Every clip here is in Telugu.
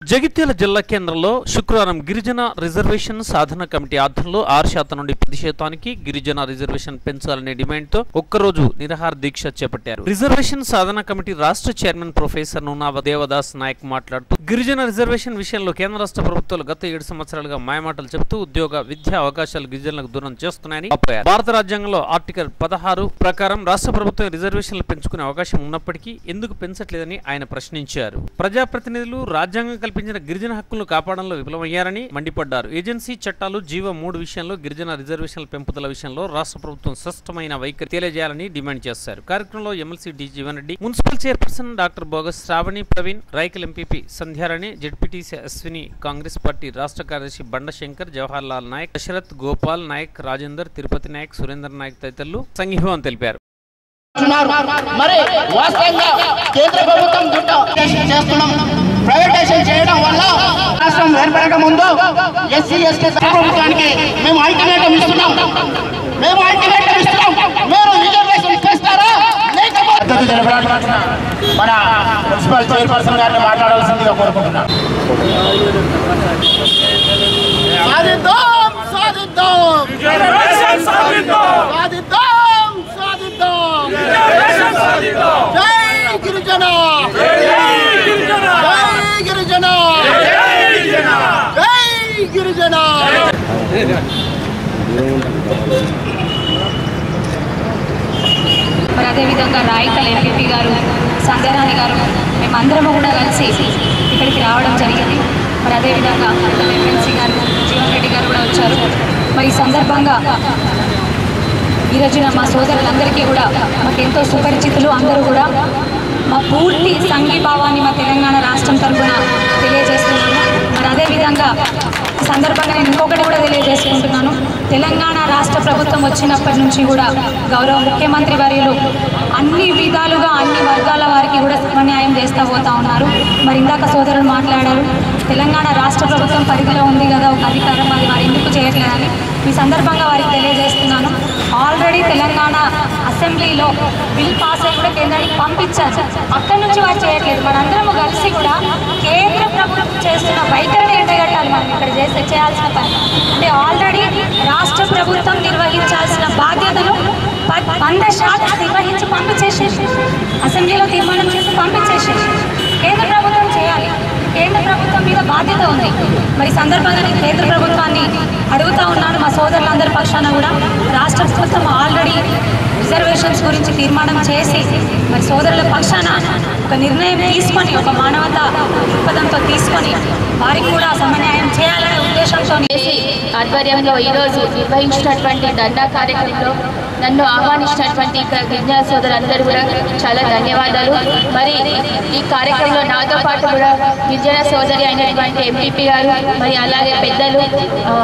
జగిత్యాల జిల్లా కేంద్రంలో శుక్రవారం గిరిజన రిజర్వేషన్ సాధన కమిటీ ఆధ్వర్యంలో ఆరు శాతం నుండి పది శాతానికి గిరిజన రిజర్వేషన్ పెంచాలనే డిమాండ్తో ఒక్కరోజు నిరాహార దీక్ష చేపట్టారు రిజర్వేషన్ సాధన కమిటీ రాష్ట్ర చైర్మన్ ప్రొఫెసర్ నూనావ దేవదాస్ నాయక్ మాట్లాడుతూ గిరిజన రిజర్వేషన్ విషయంలో కేంద్ర రాష్ట్ర ప్రభుత్వాలు గత ఏడు సంవత్సరాలుగా మాయమాటలు చెబుతూ ఉద్యోగ విద్యా అవకాశాలు గిరిజనులకు దూరం చేస్తున్నాయని ఆపారు భారత రాజ్యాంగంలో ఆర్టికల్ పదహారు ప్రకారం రాష్ట్ర ప్రభుత్వం రిజర్వేషన్లు పెంచుకునే అవకాశం ఉన్నప్పటికీ ఎందుకు పెంచట్లేదని ఆయన ప్రశ్నించారు ప్రజాప్రతినిధులు రాజ్యాంగం కల్పించిన గిరిజన హక్కులను కాపాడంలో విఫలమయ్యారని మండిపడ్డారు ఏజెన్సీ చట్టాలు జీవో మూడు విషయంలో గిరిజన రిజర్వేషన్ల పెంపుదల విషయంలో రాష్ట్ర ప్రభుత్వం స్పష్టమైన వైఖరి తెలియజేయాలని డిమాండ్ చేశారు కార్యక్రమంలో MLC D Jeevan Reddy municipal chairperson doctor బోగస్ Sravani Praveen Raikal MPP Sandhyarani ZPTC Ashwini Congress party రాష్ట్ర కార్యదర్శి బండశంకర్ జవహర్ లాల్ నాయక్ దశరథ్ గోపాల్ నాయక్ రాజేందర్ తిరుపతి నాయక్ సురేందర్ నాయక్ తదితరులు సంఘీభావం తెలిపారు ఉన్నారు. మరి వాస్తవంగా కేంద్ర ప్రభుత్వం దుడ్డు చేస్తున్నాం ప్రైవేటైజేషన్ చేయడం వల్ల రాష్ట్రం ఏర్పడక ముందు ఎస్సీ ఎస్టీ ప్రభుత్వానికి మేము అల్టిమేటం ఇస్తున్నాం మేము అల్టిమేటం ఇస్తున్నాం మీరు రిజర్వేషన్ చేస్తారా లేకపోతే పద్ధతి జరపడానికి మన మున్సిపల్ చైర్పర్సన్ గారిని మాట్లాడాల్సిందిగా కోరుకుంటున్నాను సాధిద్దాం సాధిద్దాం సాధిద్దాం సాధిద్దాం జై గిరిజన జై గిరిజన జై గిరిజన మరి అదేవిధంగా రాయికల్ ఎంపీపీ గారు సంధ్యారాణి గారు మేమందరము కూడా కలిసి ఇక్కడికి రావడం జరిగింది మరి అదేవిధంగా ఎమ్మెల్సీ గారు జీవన్ రెడ్డి గారు కూడా వచ్చారు మరి ఈ సందర్భంగా ఈ రోజున మా సోదరులందరికీ కూడా మాకు ఎంతో సుపరిచితులు అందరూ కూడా మా పూర్తి సంఘీభావాన్ని మా తెలంగాణ రాష్ట్రం తరఫున తెలియజేస్తున్నాము మరి అదేవిధంగా ఈ సందర్భంగా నేను ఇంకొకటి కూడా తెలియజేసుకుంటున్నాను తెలంగాణ రాష్ట్ర ప్రభుత్వం వచ్చినప్పటి నుంచి కూడా గౌరవ ముఖ్యమంత్రి వర్యులు అన్ని విధాలుగా అన్ని వర్గాల వారికి కూడా సమన్యాయం చేస్తూ పోతా ఉన్నారు మరి ఇందాక సోదరులు మాట్లాడారు తెలంగాణ రాష్ట్ర ప్రభుత్వం పరిధిలో ఉంది కదా ఒక అధికారం అది వారు ఎందుకు చేయట్లేదని ఈ సందర్భంగా వారికి తెలియజేస్తున్నాను ఆల్రెడీ తెలంగాణ అసెంబ్లీలో బిల్ పాస్ అయ్యి కూడా కేంద్రానికి పంపించారు అక్కడి నుంచి వారు చేయట్లేదు మనందరం కలిసి కూడా కేంద్ర ప్రభుత్వం చేస్తున్న వైఖరిని ఎండగట్టాలి మనం ఇక్కడ చేస్తే చేయాల్సిన పని అంటే ఆల్రెడీ రాష్ట్ర ప్రభుత్వం నిర్వహించాల్సిన బాధ్యతను ప- వంద శాతం నిర్వహించి పంపించేసేసి అసెంబ్లీలో తీర్మానం చేసి పంపించేసేసి కేంద్ర ప్రభుత్వం చేయాలి కేంద్ర ప్రభుత్వం మీద బాధ్యత ఉంది మరి ఈ సందర్భంగా నేను కేంద్ర ప్రభుత్వాన్ని అడుగుతా ఉన్నాను మా సోదరులందరి పక్షాన కూడా రాష్ట్ర ప్రభుత్వం ఆల్రెడీ రిజర్వేషన్స్ గురించి తీర్మానం చేసి మరి సోదరుల పక్షాన ఒక నిర్ణయం తీసుకొని ఒక మానవత దృక్పథంతో తీసుకొని వారికి కూడా సమన్యాయం చేయాలనే ఉద్దేశంతో చేసి ఆధ్వర్యంలో ఈరోజు నిర్వహించినటువంటి దండా కార్యక్రమంలో నన్ను ఆహ్వానించినటువంటి ఇక్కడ గిరిజన సోదరులందరూ కూడా చాలా ధన్యవాదాలు మరి ఈ కార్యక్రమంలో నాతో పాటు కూడా గిరిజన సోదరి అయినటువంటి ఎంపీపీ గారు మరి అలాగే పెద్దలు ఆ,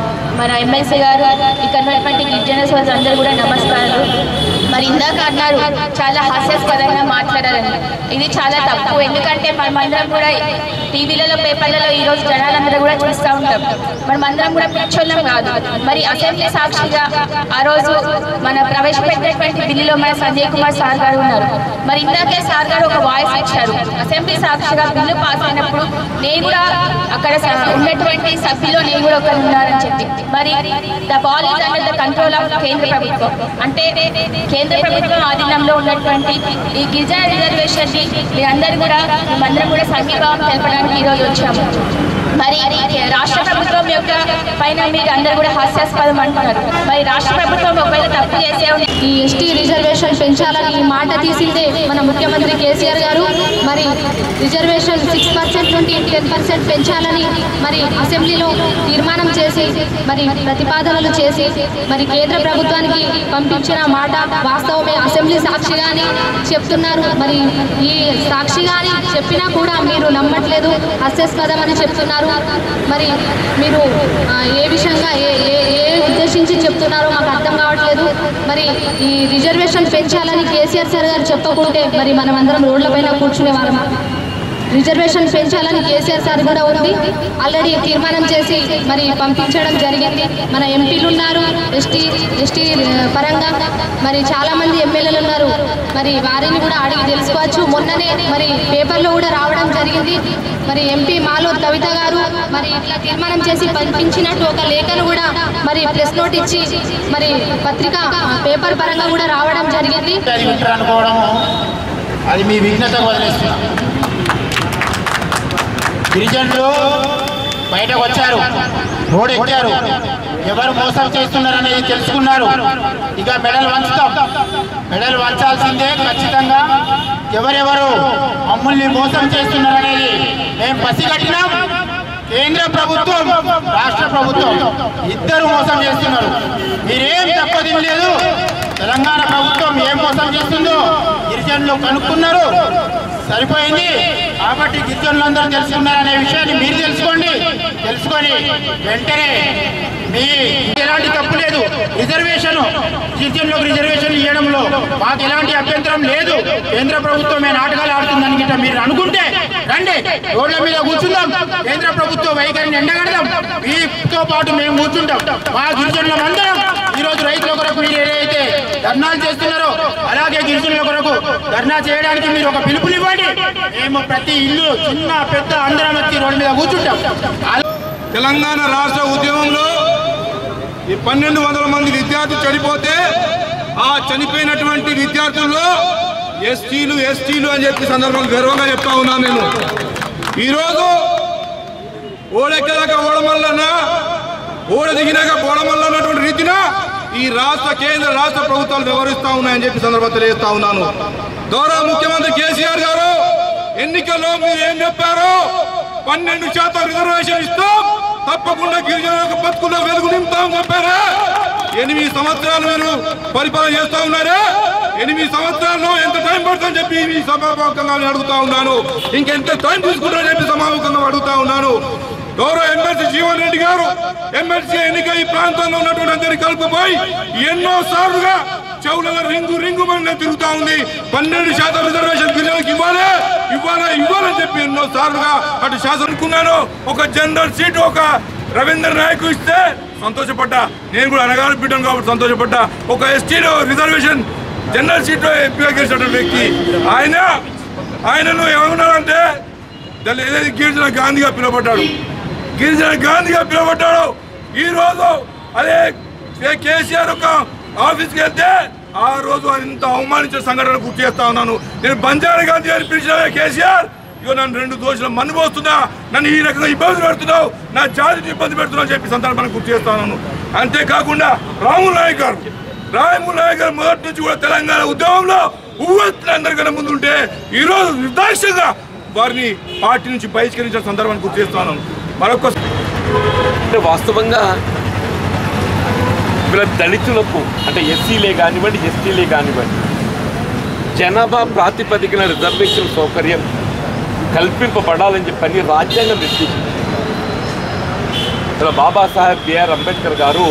మన ఎమ్మెల్సీ గారు ఇక్కడ ఉన్నటువంటి గిరిజన సోదరులు అందరూ కూడా నమస్కారాలు మరి ఇందాక అన్నారు చాలా హాస్యాస్పదంగా మాట్లాడారని ఇది చాలా తప్పు ఎందుకంటే మనమందరం కూడా టీవీలలో పేపర్లలో ఈ రోజు జనాలందరూ కూడా చూస్తూ ఉంటాం మనమందరం కూడా పిచ్చోళ్ళం కాదు మరి అసెంబ్లీ సాక్షిగా ఆ రోజు మన ప్రవేశపెట్టినటువంటి బిల్లులో మన సంజయ్ కుమార్ సార్ గారు ఉన్నారు మరి ఇందాకే సార్ గారు ఒక వాయిస్ ఇచ్చారు అసెంబ్లీ సాక్షిగా బిల్లు పాస్ అయినప్పుడు నేను కూడా అక్కడ స- ఉన్నటువంటి సభ్యులు నేను కూడా ఒకరు ఉన్నారని చెప్పి మరి the ball is under the control of కేంద్ర ప్రభుత్వం అంటే కేంద్ర ప్రభుత్వం ఆధీనంలో ఉన్నటువంటి ఈ గిరిజన రిజర్వేషన్ ని మీరందరూ కూడా మేమందరం కూడా సంఘీభావం తెలపడానికి ఈ రోజు వచ్చాము మరి రాష్ట్ర ప్రభుత్వం యొక్క పైన మీరు అందరూ కూడా హాస్యాస్పదం అంటున్నారు మరి రాష్ట్ర ప్రభుత్వం ఒకవేళ తప్పు చేసే ఉంది ఈ ఎస్టీ రిజర్వేషన్ పెంచాలని ఈ మాట తీసిందే మన ముఖ్యమంత్రి కేసీఆర్ గారు మరి రిజర్వేషన్ సిక్స్ పర్సెంట్ నుండి టెన్ పర్సెంట్ పెంచాలని మరి అసెంబ్లీలో తీర్మానం చేసి మరి ప్రతిపాదనలు చేసి మరి కేంద్ర ప్రభుత్వానికి పంపించిన మాట వాస్తవమే అసెంబ్లీ సాక్షిగాని చెప్తున్నారు మరి ఈ సాక్షిగాని చెప్పినా కూడా మీరు నమ్మట్లేదు హాస్యాస్పదం అని చెప్తున్నారు మరి మీరు ఆ, ఏ విషయంగా ఏ ఏ ఏ ఉద్దేశించి చెప్తున్నారో మాకు అర్థం కావట్లేదు మరి ఈ రిజర్వేషన్ పెంచాలని కేసీఆర్ సార్ గారు చెప్పకుంటే మరి మనం అందరం రోడ్ల పైన కూర్చునే వాళ్ళం రిజర్వేషన్ పెంచాలని కేసీఆర్ సార్ కూడా ఉంది ఆల్రెడీ తీర్మానం చేసి మరి పంపించడం జరిగింది మన ఎంపీలు ఉన్నారు ఎస్టీ ఎస్టీ పరంగా మరి చాలా మంది ఎమ్మెల్యేలు ఉన్నారు మరి వారిని కూడా అడిగి తెలుసుకోవచ్చు మొన్ననే మరి పేపర్లో కూడా రావడం జరిగింది మరి ఎంపీ మాలో కవిత గారు మరి ఇట్లా తీర్మానం చేసి పంపించినట్టు ఒక లేఖను కూడా మరి ప్రెస్ నోట్ ఇచ్చి మరి పత్రిక పేపర్ పరంగా కూడా రావడం జరిగింది అది వింటారు అనుకోవడము అది మీ విఘ్నతకు వదిలేస్తున్నా గిరిజనులు బయటకు వచ్చారు రోడ్ ఎక్కారు ఎవరు మోసం చేస్తున్నారు అనేది తెలుసుకున్నారు ఇక మెడలు వంచుతాం మెడలు వంచాల్సిందే ఖచ్చితంగా ఎవరెవరు మమ్మల్ని మోసం చేస్తున్నారు అనేది మేము పసిగట్టినాం కేంద్ర ప్రభుత్వం రాష్ట్ర ప్రభుత్వం ఇద్దరు మోసం చేస్తున్నారు మీరేం తక్కువ తినలేదు తెలంగాణ ప్రభుత్వం ఏం మోసం చేస్తుందో గిరిజనులు కనుక్కున్నారు సరిపోయింది కాబట్టి గిరిజనులందరూ తెలుసుకున్నారనే విషయాన్ని మీరు తెలుసుకోండి తెలుసుకొని వెంటనే మీ ఎలాంటి తప్పు లేదు రిజర్వేషన్ గిరిజనులకు రిజర్వేషన్ ఇవ్వడంలో మాకు ఎలాంటి అభ్యంతరం లేదు కేంద్ర ప్రభుత్వమే నాటకాలు ఆడుతుందని గిట్ట మీరు అనుకుంటే రండి రోడ్ల మీద కూర్చుందాం కేంద్ర ప్రభుత్వ వైఖరిని ఎండగడదాం మీతో పాటు మేము కూర్చుంటాం మా గిరిజనులం అందరం ఈ రోజు రైతుల కొరకు మీరు ఏదైతే ధర్నాలు చేస్తున్నారో అలాగే గిరిజనుల కొరకు ధర్నా చేయడానికి మీరు ఒక పిలుపునివ్వండి మేము ప్రతి ఇల్లు చిన్న పెద్ద అందరం వచ్చి రోడ్డు మీద కూర్చుంటాం అలా- తెలంగాణ రాష్ట్ర ఉద్యమంలో ఈ పన్నెండు వందల మంది విద్యార్థులు చనిపోతే ఆ చనిపోయినటువంటి విద్యార్థుల్లో ఎస్టీలు ఎస్టీలు అని చెప్పి సందర్భంగా గర్వంగా చెప్తా ఉన్నాను నేను ఈరోజు ఓడెక్కదాక ఓడమల్లన ఓడ దిగినాక ఓడమల్ల అన్నటువంటి రీతిన ఈ రాష్ట్ర కేంద్ర రాష్ట్ర ప్రభుత్వాలు వ్యవహరిస్తా ఉన్నాయని చెప్పి సందర్భంగా తెలియజేస్తా ఉన్నాను గౌరవ ముఖ్యమంత్రి కేసీఆర్ గారు ఎన్నికల్లో మీరు ఏం చెప్పారు పన్నెండు శాతం రిజర్వేషన్ ఇస్తాం తప్పకుండా గిరిజనులకు బతుకుల్లో వెలుగు నింపుతాం చెప్పారా ఎనిమిది సంవత్సరాలు మీరు పరిపాలన చేస్తా ఉన్నారా ఎనిమిది సంవత్సరాల్లో ఎంత టైం పడుతుందని చెప్పి ఈ సభాముఖంగా నేను అడుగుతా ఉన్నాను ఇంకెంత టైం తీసుకుంటారని చెప్పి సభాముఖంగా అడుగుతా ఉన్నాను గౌరవ ఎమ్మెల్సీ జీవన్ రెడ్డి గారు ఎమ్మెల్సీ ఎన్నిక ఈ ప్రాంతంలో ఉన్నటువంటి అందరినీ కలుపుపోయి ఎన్నో సార్లుగా చెవులలో రింగు రింగు మన తిరుగుతా ఉంది పన్నెండు శాతం రిజర్వేషన్ గిరిజనులకు ఇవ్వాలి ఇవ్వాలి ఇవ్వాలని చెప్పి ఎన్నో సార్లుగా అటు శాసనుకున్నాను ఒక జనరల్ సీట్ ఒక రవీంద్ర నాయక్ ఇస్తే సంతోషపడ్డా నేను కూడా అనగానే బిడ్డను కాబట్టి సంతోషపడ్డా ఒక ఎస్టీలో రిజర్వేషన్ జనరల్ సీట్లో ఎంపీగా గెలిచినటువంటి వ్యక్తి ఆయన ఆయనను ఏమన్నారంటే దాన్ని ఏదైతే గిరిజన గాంధీగా పిలువబడ్డాడు గిరిజన గాంధీగా పిలువబడ్డాడు ఈ రోజు అదే కే- కేసీఆర్ ఒక ఆఫీస్కి వెళ్తే ఆ రోజు ఇంత అవమానించిన సంఘటన గుర్తు చేస్తా ఉన్నాను నేను బంజారా గాంధీ అని పిలిచిన కేసీఆర్ ఇగో నన్ను రెండు దోషులు మన్ను పోస్తున్నా నన్ను ఈ రకంగా ఇబ్బంది పెడుతున్నావు నా జాతిని ఇబ్బంది పెడుతున్నావు అని చెప్పి సందర్భాన్ని గుర్తు చేస్తా ఉన్నాను అంతేకాకుండా రాముల్ నాయక్ గారు రాముల్ నాయక్ గారు మొదటి నుంచి కూడా తెలంగాణ ఉద్యమంలో ఊవెత్తున అందరికన్నా ముందుంటే ఈ రోజు నిర్దాక్షంగా వారిని పార్టీ నుంచి బహిష్కరించిన సందర్భాన్ని గుర్తు చేస్తాను మరొక అంటే వాస్తవంగా వీళ్ళ దళితులకు అంటే ఎస్సీలే కానివ్వండి ఎస్టీలే కానివ్వండి జనాభా ప్రాతిపదికన రిజర్వేషన్ సౌకర్యం కల్పింపబడాలని చెప్పని రాజ్యాంగం నిర్దేశించింది ఇలా బాబాసాహెబ్ బిఆర్ అంబేద్కర్ గారు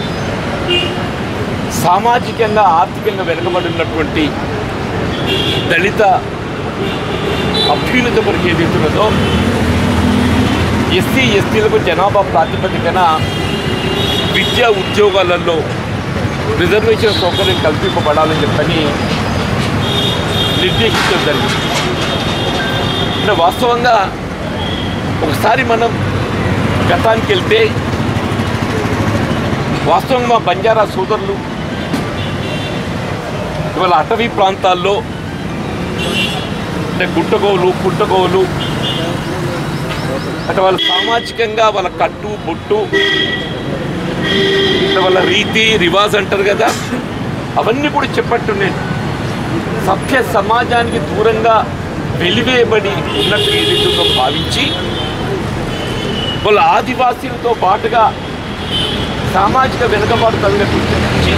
సామాజికంగా ఆర్థికంగా వెనుకబడినటువంటి దళిత అభ్యున్నత కొరకు ఏదైతే ఉన్నదో ఎస్సీ ఎస్టీలకు జనాభా ప్రాతిపదికన విద్యా ఉద్యోగాలలో రిజర్వేషన్ సౌకర్యం కల్పింపబడాలని చెప్పని నిర్దేశించడం జరిగింది అంటే వాస్తవంగా ఒకసారి మనం గతానికి వెళ్తే వాస్తవంగా మా బంజారా సోదరులు ఇవాళ అటవీ ప్రాంతాల్లో అంటే గుట్టగోలు పుట్టగోలు అంటే వాళ్ళ సామాజికంగా వాళ్ళ కట్టు బొట్టు అంటే వాళ్ళ రీతి రివాజ్ అంటారు కదా అవన్నీ కూడా చెప్పట్టున్నాయి సభ్య సమాజానికి దూరంగా వెలివేయబడి ఉన్నట్టు ఏదైతుందో భావించి వాళ్ళ ఆదివాసీలతో పాటుగా సామాజిక వెనుకబాటుతనంగా గుర్తించి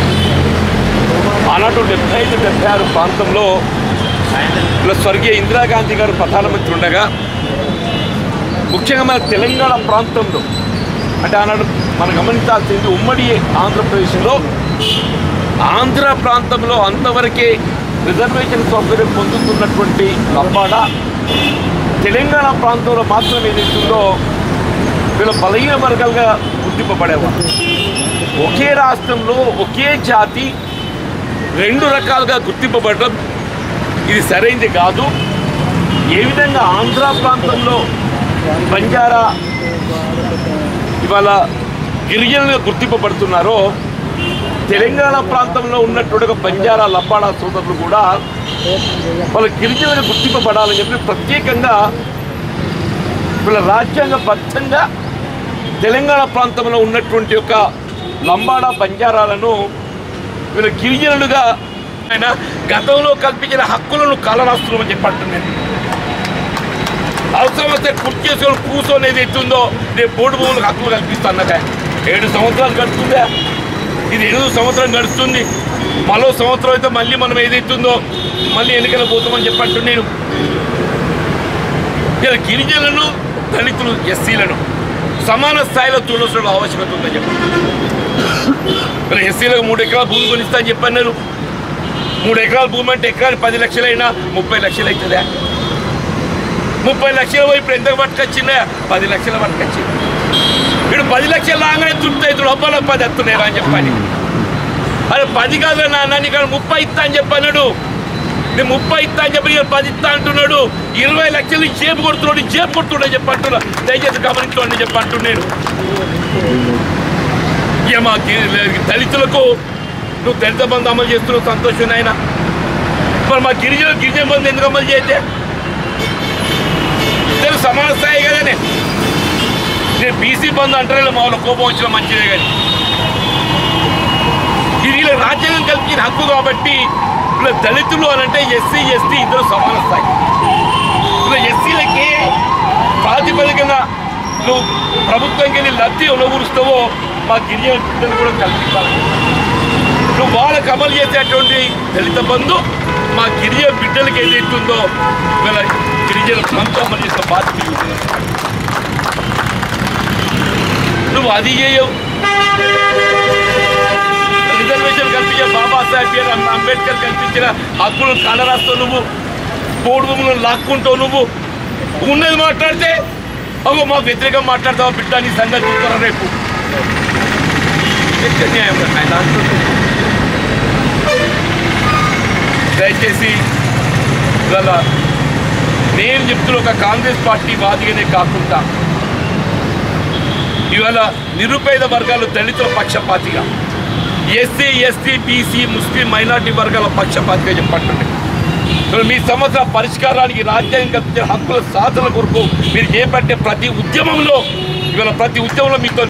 ఆనాడు డెబ్బై ఐదు డెబ్బై ఆరు ప్రాంతంలో ఇలా స్వర్గీయ ఇందిరాగాంధీ గారు ప్రధానమంత్రి ఉండగా ముఖ్యంగా మన తెలంగాణ ప్రాంతంలో అంటే ఆనాడు మనం గమనించాల్సింది ఉమ్మడి ఆంధ్రప్రదేశ్లో ఆంధ్ర ప్రాంతంలో అంతవరకే రిజర్వేషన్ సౌకర్యం పొందుతున్నటువంటి లంబాడ తెలంగాణ ప్రాంతంలో మాత్రం ఏదైతుందో వీళ్ళ బలహీన వర్గాలుగా గుర్తింపబడేవారు ఒకే రాష్ట్రంలో ఒకే జాతి రెండు రకాలుగా గుర్తింపబడడం ఇది సరైనది కాదు ఏ విధంగా ఆంధ్ర ప్రాంతంలో బంజారా ఇవాళ గిరిజనులుగా గుర్తింపబడుతున్నారో తెలంగాణ ప్రాంతంలో ఉన్నటువంటి ఒక బంజారా లంబాడా సోదరులు కూడా వాళ్ళ గిరిజనులు గుర్తింపబడాలని చెప్పి ప్రత్యేకంగా వీళ్ళ రాజ్యాంగబద్ధంగా తెలంగాణ ప్రాంతంలో ఉన్నటువంటి ఒక లంబాడా బంజారాలను వీళ్ళ గిరిజనులుగా ఆయన గతంలో కల్పించిన హక్కులను కలరాస్తున్నామని చెప్పంటున్నాను అవసరం వస్తే కుర్చీ చేసుకొని కూర్చొని ఏది ఎత్తుందో రేపు బోర్డు భూములకు హక్కులు కల్పిస్తానక ఏడు సంవత్సరాలు గడుస్తుందా ఇది ఎనిమిది సంవత్సరం గడుస్తుంది మరో సంవత్సరం అయితే మళ్ళీ మనం ఏదైతుందో మళ్ళీ ఎన్నికలు పోతామని చెప్పంటు నేను ఇలా గిరిజనులను దళితులు ఎస్సీలను సమాన స్థాయిలో చూడాల్సిన ఆవశ్యకత ఉందని చెప్పండి మరి ఎస్సీలకు మూడు ఎకరాల భూమి కొనిస్తా అని చెప్పన్నారు మూడు ఎకరాల భూమి అంటే ఎకరానికి పది లక్షలైనా ముప్పై లక్షలు అవుతుందా ముప్పై లక్షల వైపు ఎంత పట్టుకొచ్చిందా పది లక్షల పట్టుకొచ్చింది వీడు పది లక్షలు రాగానే తృప్తి అవుతాడు అబ్బాలో పది ఎత్తున్నారా అని చెప్పని అరే పది కాదు నాన్న నీకు ముప్పై ఇస్తా అని చెప్పన్నాడు నేను ముప్పై ఇస్తా అని చెప్పి ఈయన పది ఇస్తా అంటున్నాడు ఇరవై లక్షలు చేపు కొడుతున్నాడు చేపు కొడుతున్నాడు చెప్పి అంటున్నా దయచేసి గమనించండి చెప్పి అంటున్నాడు ఇక మా గిరి- దళితులకు నువ్వు దళిత బంధు అమలు చేస్తున్నావు సంతోషం ఆయన మరి మా గిరిజన గిరిజన బంధు ఎందుకు అమలు చేయతే ఇద్దరు సమాన స్థాయి కదనే నేను బీసీ బంధు అంటారే మా వాళ్ళ కోపం వచ్చిన మంచిదే కానీ ఇది వీళ్ళ రాజ్యాంగం కల్పించిన హక్కు కాబట్టి వీళ్ళ దళితులు అని అంటే ఎస్సీ ఎస్టీ ఇద్దరు సమాన స్థాయి వీళ్ళ ఎస్సీలకి ప్రాతిపదికన నువ్వు ప్రభుత్వంకి వెళ్ళి లబ్ధి ఉనగూరుస్తావో మా గిరిజన బిడ్డలు కూడా కల్పించాలి నువ్వు వాళ్ళకి అమలు చేసేటువంటి దళిత బంధు మా గిరిజన బిడ్డలకి ఏదైతుందో వీళ్ళ గిరిజన ప్రాంతం అమలు చేసిన బాధ్యత నీకు ఉన్నది. నువ్వు అది చేయవు రిజర్వేషన్ కల్పించిన బాబాసాహెబ్ బిఆర్ అంబ- అంబేద్కర్ కల్పించిన హక్కులను కానరాస్తావు నువ్వు కోడి భూములను లాక్కుంటావు నువ్వు ఉన్నది మాట్లాడితే అగో మాకు వ్యతిరేకంగా మాట్లాడతావా బిడ్డ నీ సంగతి చూస్తారా రేపు ఎక్కడ న్యాయం రా నాయనా? దయచేసి ఇవాళ నేను చెప్తున్న ఒక కాంగ్రెస్ పార్టీ వాదిగానే కాకుండా ఇవాళ నిరుపేద వర్గాలు దళితుల పక్షపాతిగా SC ST BC Muslim minority వర్గాల పక్షపాతిగా చెప్పండి మరి మీ సమస్యల పరిష్కారానికి రాజ్యాంగం కల్పించిన హక్కుల సాధన కొరకు మీరు చేపట్టే ప్రతి ఉద్యమంలో ఇవాళ ప్రతి ఉద్యమంలో మీతో